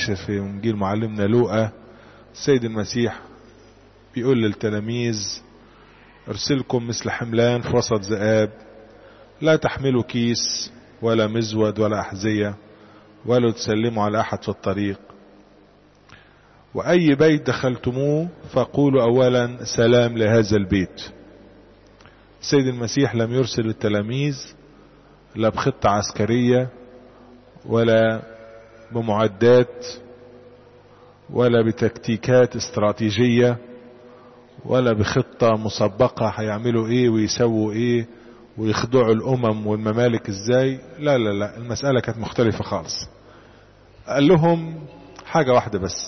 مباشر في انجيل معلمنا لوقا السيد المسيح بيقول للتلاميذ ارسلكم مثل حملان في وسط ذئاب لا تحملوا كيس ولا مزود ولا أحذية ولا تسلموا على أحد في الطريق وأي بيت دخلتموه فقولوا أولا سلام لهذا البيت السيد المسيح لم يرسل التلاميذ لا بخطة عسكرية ولا بمعدات ولا بتكتيكات استراتيجية ولا بخطة مسبقة هيعملوا ايه ويسووا ايه ويخضعوا الامم والممالك ازاي لا لا لا المسألة كانت مختلفة خالص قال لهم حاجة واحدة بس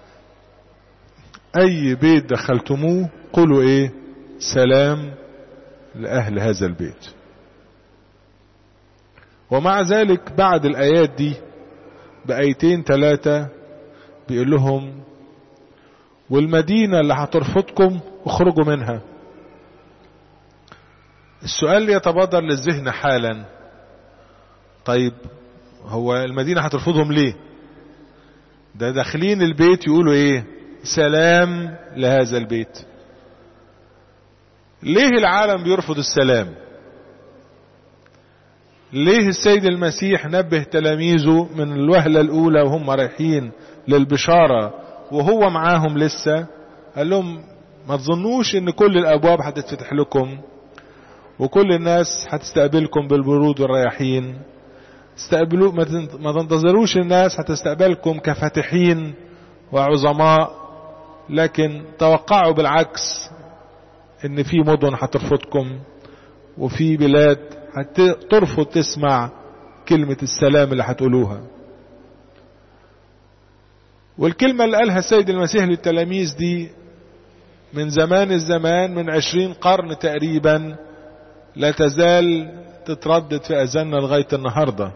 اي بيت دخلتموه قولوا ايه سلام لأهل هذا البيت ومع ذلك بعد الآيات دي بآيتين ثلاثة بيقول لهم والمدينة اللي هترفضكم اخرجوا منها السؤال اللي يتبادر للذهن حالا طيب هو المدينة هترفضهم ليه ده داخلين البيت يقولوا ايه سلام لهذا البيت ليه العالم بيرفض السلام ليه السيد المسيح نبه تلاميذه من الوهلة الأولى وهم رايحين للبشارة وهو معاهم لسه قال لهم ما تظنوش ان كل الابواب هتتفتح لكم وكل الناس هتستقبلكم بالبرود والرياحين استقبلوا ما تنتظروش الناس هتستقبلكم كفاتحين وعظماء لكن توقعوا بالعكس ان في مدن هترفضكم وفي بلاد هترفض تسمع كلمة السلام اللي هتقولوها والكلمة اللي قالها السيد المسيح للتلاميذ دي من زمان الزمان من عشرين قرن تقريبا لا تزال تتردد في أذاننا لغاية النهاردة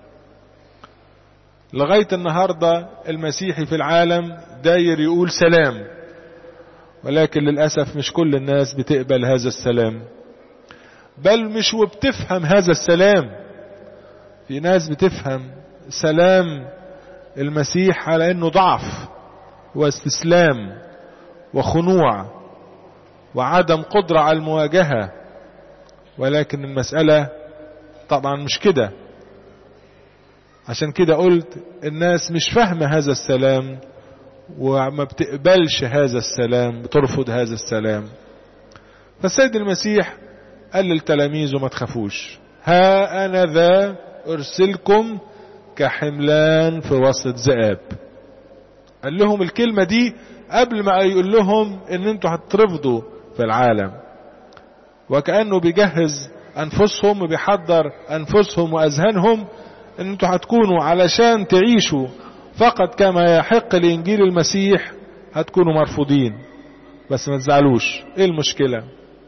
لغاية النهاردة المسيحي في العالم داير يقول سلام ولكن للأسف مش كل الناس بتقبل هذا السلام بل مش وبتفهم هذا السلام في ناس بتفهم سلام المسيح على انه ضعف واستسلام وخنوع وعدم قدرة على المواجهة ولكن المسألة طبعا مش كده عشان كده قلت الناس مش فاهمة هذا السلام وما بتقبلش هذا السلام بترفض هذا السلام فالسيد المسيح قال للتلاميذ ما تخافوش ها أنا ذا أرسلكم كحملان في وسط ذئاب قال لهم الكلمة دي قبل ما يقول لهم ان انتوا هترفضوا في العالم وكأنه بيجهز انفسهم وبيحضر انفسهم واذهانهم ان انتوا هتكونوا علشان تعيشوا فقط كما يحق لانجيل المسيح هتكونوا مرفوضين بس ما تزعلوش ايه المشكلة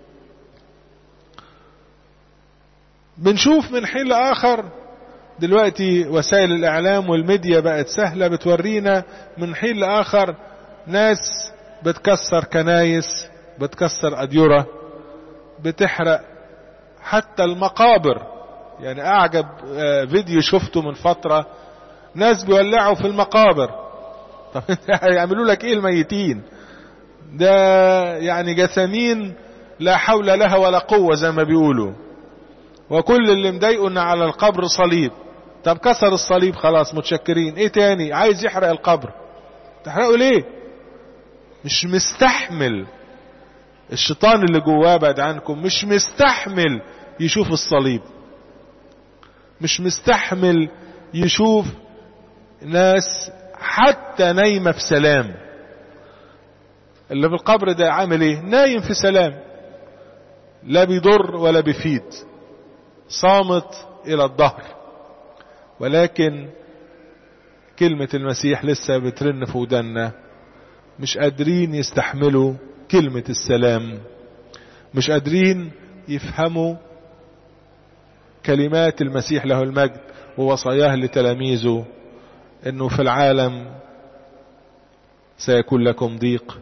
بنشوف من حين لاخر دلوقتي وسائل الاعلام والميديا بقت سهلة بتورينا من حين لاخر ناس بتكسر كنايس بتكسر اديرة بتحرق حتى المقابر يعني اعجب فيديو شفته من فترة ناس بيولعوا في المقابر طب هيعملوا لك ايه الميتين ده يعني جثامين لا حول لها ولا قوة زي ما بيقولوا وكل اللي مضايقه ان على القبر صليب طب كسر الصليب خلاص متشكرين ايه تاني عايز يحرق القبر تحرقه ليه مش مستحمل الشيطان اللي جواه بعد عنكم مش مستحمل يشوف الصليب مش مستحمل يشوف ناس حتى نايمة في سلام اللي في القبر ده عامل ايه نايم في سلام لا بيضر ولا بيفيد صامت الى الظهر ولكن كلمة المسيح لسه بترن في ودنا مش قادرين يستحملوا كلمة السلام مش قادرين يفهموا كلمات المسيح له المجد ووصاياه لتلاميذه انه في العالم سيكون لكم ضيق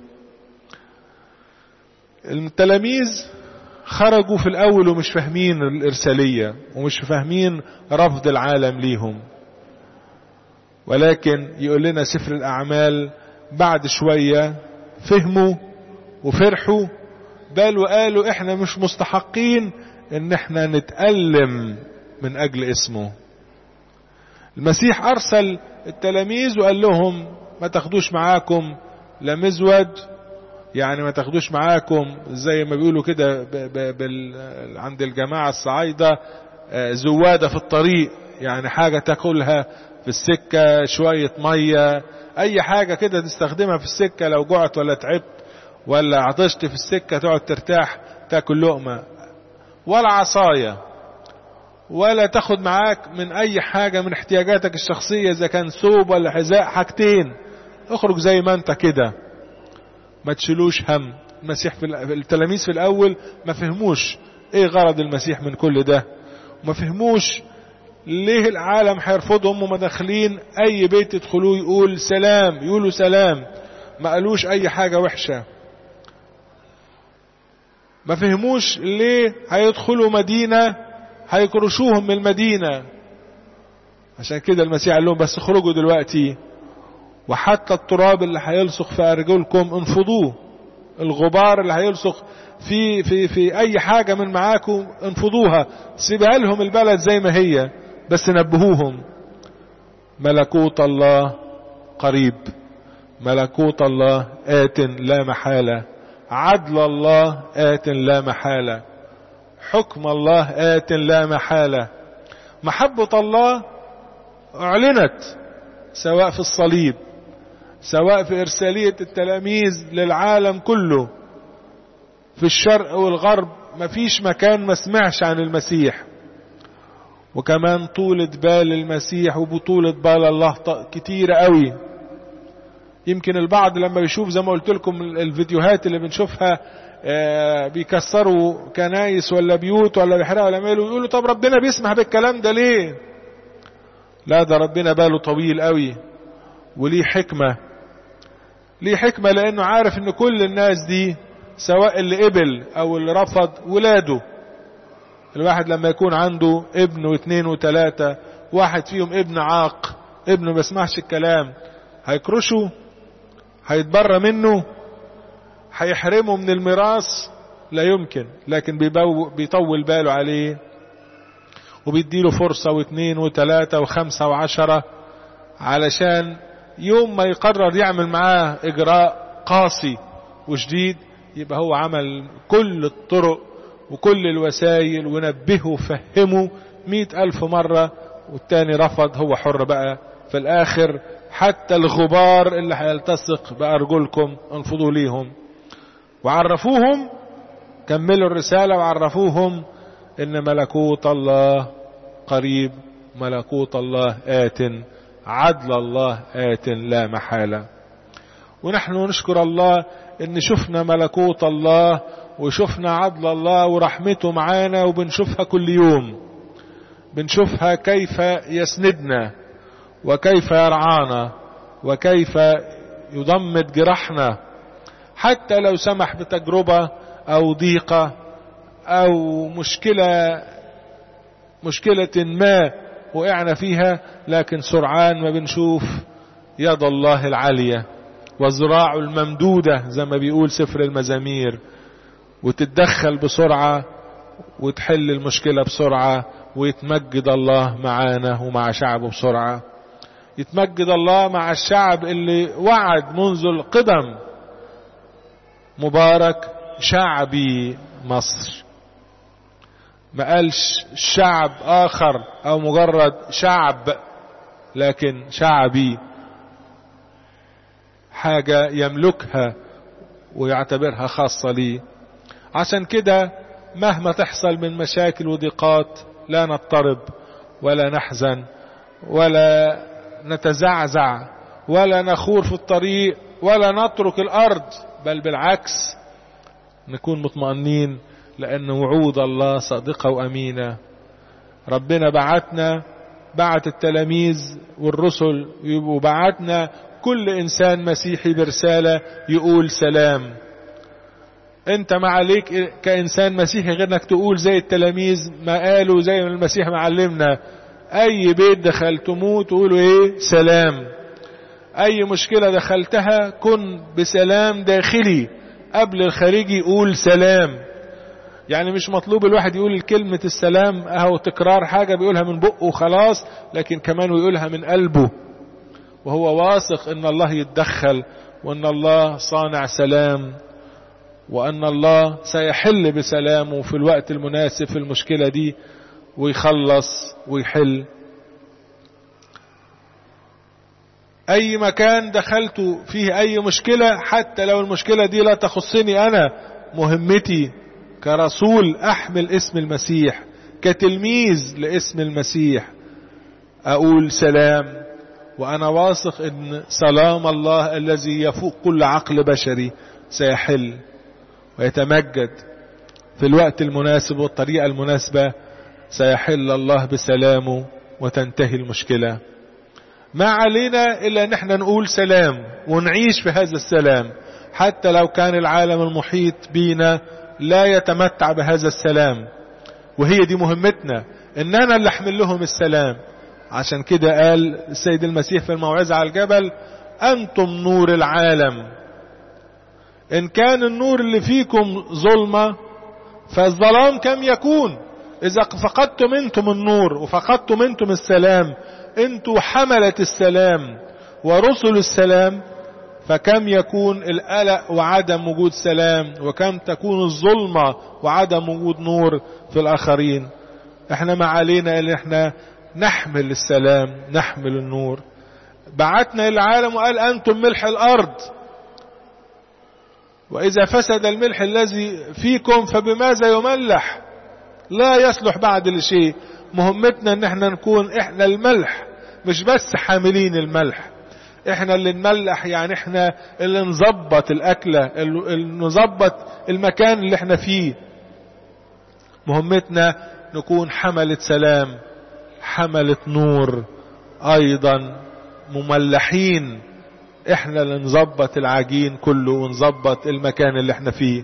التلاميذ خرجوا في الاول ومش فاهمين الارسالية ومش فاهمين رفض العالم ليهم ولكن يقول لنا سفر الأعمال بعد شوية فهموا وفرحوا بل وقالوا احنا مش مستحقين ان احنا نتألم من اجل اسمه المسيح ارسل التلاميذ وقال لهم ما تاخدوش معاكم لا مزود يعني ما تاخدوش معاكم زي ما بيقولوا كده عند الجماعة الصعايدة زوادة في الطريق يعني حاجة تاكلها في السكة شوية مية اي حاجة كده تستخدمها في السكة لو جعت ولا تعبت ولا عطشت في السكة تقعد ترتاح تاكل لقمة ولا عصاية ولا تاخد معاك من اي حاجة من احتياجاتك الشخصية اذا كان ثوب ولا حذاء حاجتين اخرج زي ما انت كده ما تشيلوش هم المسيح في التلاميذ في الاول ما فهموش ايه غرض المسيح من كل ده وما فهموش ليه العالم هيرفضهم وما داخلين اي بيت يدخلوه يقول سلام يقولوا سلام ما قالوش اي حاجة وحشة ما فهموش ليه هيدخلوا مدينة هيكرشوهم من المدينة عشان كده المسيح قال لهم بس اخرجوا دلوقتي وحتى التراب اللي هيلصق في ارجلكم انفضوه الغبار اللي هيلصق في في في اي حاجه من معاكم انفضوها سيبها لهم البلد زي ما هي بس نبهوهم ملكوت الله قريب ملكوت الله آت لا محالة عدل الله آت لا محالة حكم الله آت لا محالة محبة الله أعلنت سواء في الصليب سواء في إرسالية التلاميذ للعالم كله في الشرق والغرب مفيش مكان ما سمعش عن المسيح وكمان طولة بال المسيح وبطولة بال الله كتير قوي يمكن البعض لما بيشوف زي ما قلت لكم الفيديوهات اللي بنشوفها بيكسروا كنايس ولا بيوت ولا بيحرقوا ولا يعملوا يقولوا طب ربنا بيسمح بالكلام ده ليه لا ده ربنا باله طويل قوي وليه حكمة ليه حكمة لانه عارف ان كل الناس دي سواء اللي قبل او اللي رفض ولاده الواحد لما يكون عنده ابن واثنين وثلاثة واحد فيهم ابن عاق ابنه ما يسمعش الكلام هيكرشه هيتبرى منه هيحرمه من الميراث لا يمكن لكن بيطول باله عليه وبيديله فرصة واثنين وثلاثة وخمسة وعشرة علشان يوم ما يقرر يعمل معاه إجراء قاسي وشديد يبقى هو عمل كل الطرق وكل الوسائل ونبهه وفهمه مئة ألف مرة والتاني رفض هو حر بقى في الآخر حتى الغبار اللي هيلتصق بأرجلكم انفضوا ليهم وعرفوهم كملوا الرسالة وعرفوهم إن ملكوت الله قريب ملكوت الله آت عدل الله آت لا محالة ونحن نشكر الله إن شفنا ملكوت الله وشفنا عدل الله ورحمته معانا وبنشوفها كل يوم بنشوفها كيف يسندنا وكيف يرعانا وكيف يضمد جرحنا حتى لو سمح بتجربة أو ضيقة أو مشكلة مشكلة ما وقعنا فيها لكن سرعان ما بنشوف يد الله العالية وذراعه الممدودة زي ما بيقول سفر المزامير وتتدخل بسرعة وتحل المشكلة بسرعة ويتمجد الله معانا ومع شعبه بسرعة يتمجد الله مع الشعب اللي وعد منذ القدم مبارك شعبي مصر ما قالش شعب آخر أو مجرد شعب لكن شعبي حاجة يملكها ويعتبرها خاصة ليه عشان كده مهما تحصل من مشاكل وضيقات لا نضطرب ولا نحزن ولا نتزعزع ولا نخور في الطريق ولا نترك الأرض بل بالعكس نكون مطمئنين لأن وعود الله صادقة وأمينة ربنا بعتنا بعت التلاميذ والرسل وبعتنا كل إنسان مسيحي برسالة يقول سلام انت ما عليك كإنسان مسيحي غير انك تقول زي التلاميذ ما قالوا زي ما المسيح معلمنا اي بيت دخلتموه تقولوا ايه سلام اي مشكلة دخلتها كن بسلام داخلي قبل الخارجي يقول سلام يعني مش مطلوب الواحد يقول كلمة السلام اهو تكرار حاجة بيقولها من بقه وخلاص لكن كمان ويقولها من قلبه وهو واثق ان الله يتدخل وان الله صانع سلام وان الله سيحل بسلامه في الوقت المناسب في المشكلة دي ويخلص ويحل اي مكان دخلت فيه اي مشكلة حتى لو المشكلة دي لا تخصني انا مهمتي كرسول احمل اسم المسيح كتلميذ لاسم المسيح اقول سلام وانا واثق ان سلام الله الذي يفوق كل عقل بشري سيحل ويتمجد في الوقت المناسب والطريقة المناسبة سيحل الله بسلامه وتنتهي المشكلة ما علينا إلا أن احنا نقول سلام ونعيش في هذا السلام حتى لو كان العالم المحيط بينا لا يتمتع بهذا السلام وهي دي مهمتنا إننا اللي احمل لهم السلام عشان كده قال السيد المسيح في الموعظة على الجبل أنتم نور العالم إن كان النور اللي فيكم ظلمة فالظلام كم يكون إذا فقدتم أنتم النور وفقدتم أنتم السلام أنتم حملة السلام ورسل السلام فكم يكون القلق وعدم وجود سلام وكم تكون الظلمة وعدم وجود نور في الآخرين احنا ما علينا ان احنا نحمل السلام نحمل النور بعتنا العالم وقال أنتم ملح الأرض وإذا فسد الملح الذي فيكم فبماذا يملح لا يصلح بعد لشيء مهمتنا ان احنا نكون احنا الملح مش بس حاملين الملح احنا اللي نملح يعني احنا اللي نظبط الاكلة اللي نظبط المكان اللي احنا فيه مهمتنا نكون حملة سلام حملة نور ايضا مملحين احنا اللي نظبط العجين كله ونظبط المكان اللي احنا فيه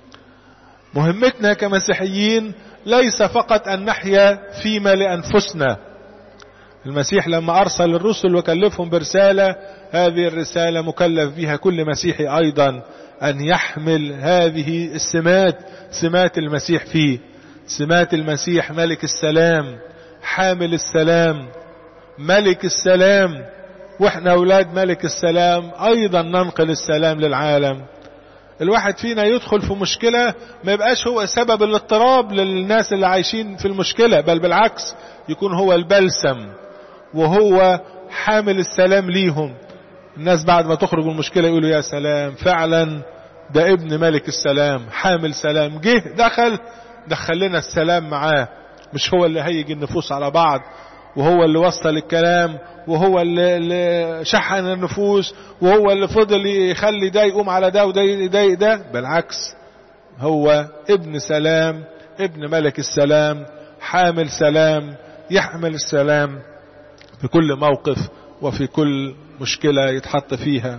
مهمتنا كمسيحيين ليس فقط ان نحيا فيما لانفسنا المسيح لما ارسل الرسل وكلفهم برسالة هذه الرسالة مكلف بها كل مسيحي ايضا ان يحمل هذه السمات سمات المسيح فيه سمات المسيح ملك السلام حامل السلام ملك السلام واحنا اولاد ملك السلام ايضا ننقل السلام للعالم الواحد فينا يدخل في مشكلة ما يبقاش هو سبب الاضطراب للناس اللي عايشين في المشكلة بل بالعكس يكون هو البلسم وهو حامل السلام ليهم الناس بعد ما تخرج من المشكلة يقولوا يا سلام فعلا ده ابن ملك السلام حامل سلام جه دخل دخل لنا السلام معاه مش هو اللي هيج النفوس على بعض وهو اللي وصل الكلام وهو اللي, اللي شحن النفوس وهو اللي فضل يخلي ده يقوم على ده وده يضايق ده بالعكس هو ابن سلام ابن ملك السلام حامل سلام يحمل السلام في كل موقف وفي كل مشكلة يتحط فيها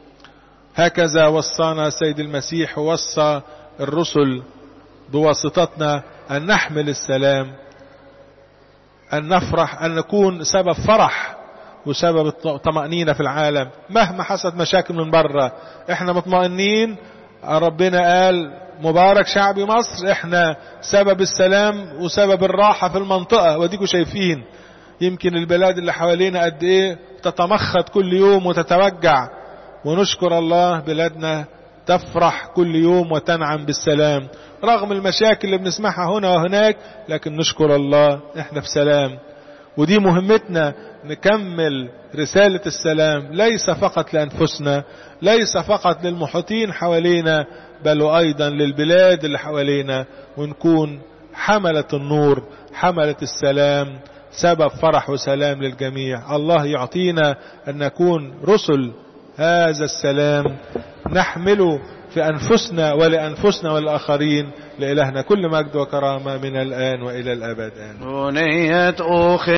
هكذا وصانا سيد المسيح ووصى الرسل بواسطتنا أن نحمل السلام أن نفرح أن نكون سبب فرح وسبب طمأنينة في العالم مهما حصلت مشاكل من بره احنا مطمئنين ربنا قال مبارك شعبي مصر احنا سبب السلام وسبب الراحة في المنطقة وديكوا شايفين يمكن البلاد اللي حوالينا قد ايه تتمخض كل يوم وتتوجع ونشكر الله بلادنا تفرح كل يوم وتنعم بالسلام رغم المشاكل اللي بنسمعها هنا وهناك لكن نشكر الله احنا في سلام ودي مهمتنا نكمل رسالة السلام ليس فقط لأنفسنا ليس فقط للمحيطين حوالينا بل وأيضا للبلاد اللي حوالينا ونكون حملة النور حملة السلام سبب فرح وسلام للجميع الله يعطينا أن نكون رسل هذا السلام نحمله في أنفسنا ولأنفسنا والآخرين لإلهنا كل مجد وكرامة من الآن وإلى الأبد آمين بنيت أخي